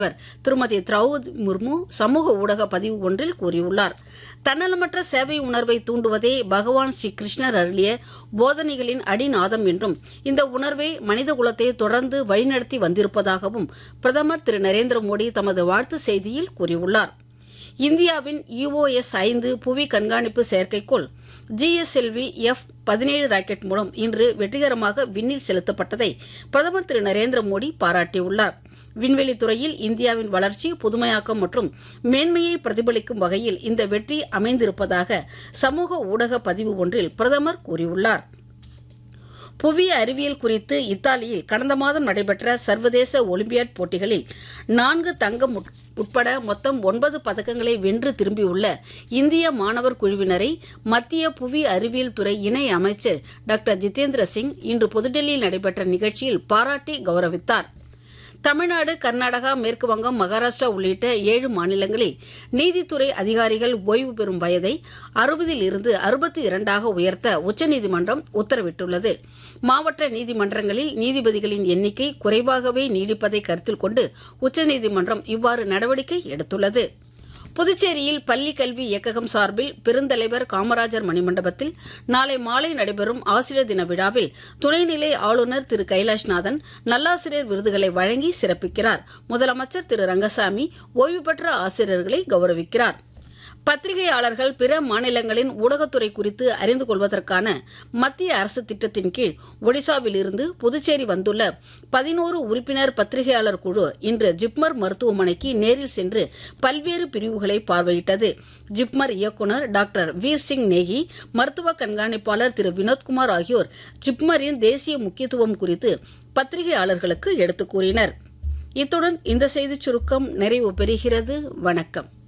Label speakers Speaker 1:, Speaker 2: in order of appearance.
Speaker 1: அவர் திருமதி திரௌபதி முர்மு சமூக ஊடக பதிவு ஒன்றில் கூறியுள்ளார் தன்னலமற்ற சேவை உணர்வை தூண்டுவதே பகவான் ஸ்ரீ கிருஷ்ணர் அருளிய போதனைகளின் அடிநாதம் என்றும் இந்த உணர்வே மனித குலத்தை தொடர்ந்து வழிநடத்தி வந்திருப்பதாகவும் பிரதமர் திரு நரேந்திர மோடி தமது வாழ்த்து செய்தியில் கூறியுள்ளார் இந்தியாவின் யுஓஎஸ் ஐந்து புவி கண்காணிப்பு செயற்கைக்கோள் ஜிஎஸ்எல்வி எஃப் பதினேழு ராக்கெட் மூலம் இன்று வெற்றிகரமாக விண்ணில் செலுத்தப்பட்டதை பிரதமர் திரு நரேந்திர மோடி பாராட்டியுள்ளார் விண்வெளி துறையில் இந்தியாவின் வளர்ச்சி புதுமையாக்கம் மற்றும் மேன்மையை பிரதிபலிக்கும் வகையில் இந்த வெற்றி அமைந்திருப்பதாக சமூக ஊடக பதிவு ஒன்றில் பிரதமர் கூறியுள்ளார் புவி அறிவியல் குறித்து இத்தாலியில் கடந்த மாதம் நடைபெற்ற சர்வதேச ஒலிம்பியாட் போட்டிகளில் நான்கு தங்கம் உட்பட மொத்தம் ஒன்பது பதக்கங்களை வென்று திரும்பியுள்ள இந்திய மாணவர் குழுவினரை மத்திய புவி அறிவியல் துறை இணை அமைச்சர் டாக்டர் ஜிதேந்திர சிங் இன்று புதுடெல்லியில் நடைபெற்ற நிகழ்ச்சியில் பாராட்டி கௌரவித்தார் தமிழ்நாடு கர்நாடகா மேற்குவங்கம் மகாராஷ்டிரா உள்ளிட்ட ஏழு மாநிலங்களில் நீதித்துறை அதிகாரிகள் ஓய்வு பெறும் வயதை அறுபதில் இருந்து அறுபத்தி இரண்டாக உயர்த்த உச்சநீதிமன்றம் உத்தரவிட்டுள்ளது மாவட்ட நீதிமன்றங்களில் நீதிபதிகளின் எண்ணிக்கை குறைவாகவே நீடிப்பதை கருத்தில் கொண்டு உச்சநீதிமன்றம் இவ்வாறு நடவடிக்கை எடுத்துள்ளது புதுச்சேரியில் பள்ளி கல்வி இயக்ககம் சார்பில் பெருந்தலைவர் காமராஜர் மணிமண்டபத்தில் நாளை மாலை நடைபெறும் ஆசிரியர் தின விழாவில் துணைநிலை ஆளுநர் திரு கைலாஷ்நாதன் நல்லாசிரியர் விருதுகளை வழங்கி சிறப்பிக்கிறார் முதலமைச்சர் திரு ரங்கசாமி ஓய்வு பெற்ற ஆசிரியர்களை கௌரவிக்கிறார் பத்திரிகையாளர்கள் பிற மாநிலங்களின் ஊடகத்துறை குறித்து அறிந்து கொள்வதற்கான மத்திய அரசு திட்டத்தின் கீழ் ஒடிசாவில் இருந்து புதுச்சேரி வந்துள்ள பதினோரு உறுப்பினர் பத்திரிகையாளர் குழு இன்று ஜிப்மர் மருத்துவமனைக்கு நேரில் சென்று பல்வேறு பிரிவுகளை பார்வையிட்டது ஜிப்மர் இயக்குநர் டாக்டர் வீர் சிங் நேகி மருத்துவ கண்காணிப்பாளர் திரு வினோத்குமார் ஆகியோர் ஜிப்மரின் தேசிய முக்கியத்துவம் குறித்து பத்திரிகையாளர்களுக்கு எடுத்துக் கூறினர் இத்துடன் இந்த செய்திச் சுருக்கம் நிறைவு பெறுகிறது வணக்கம்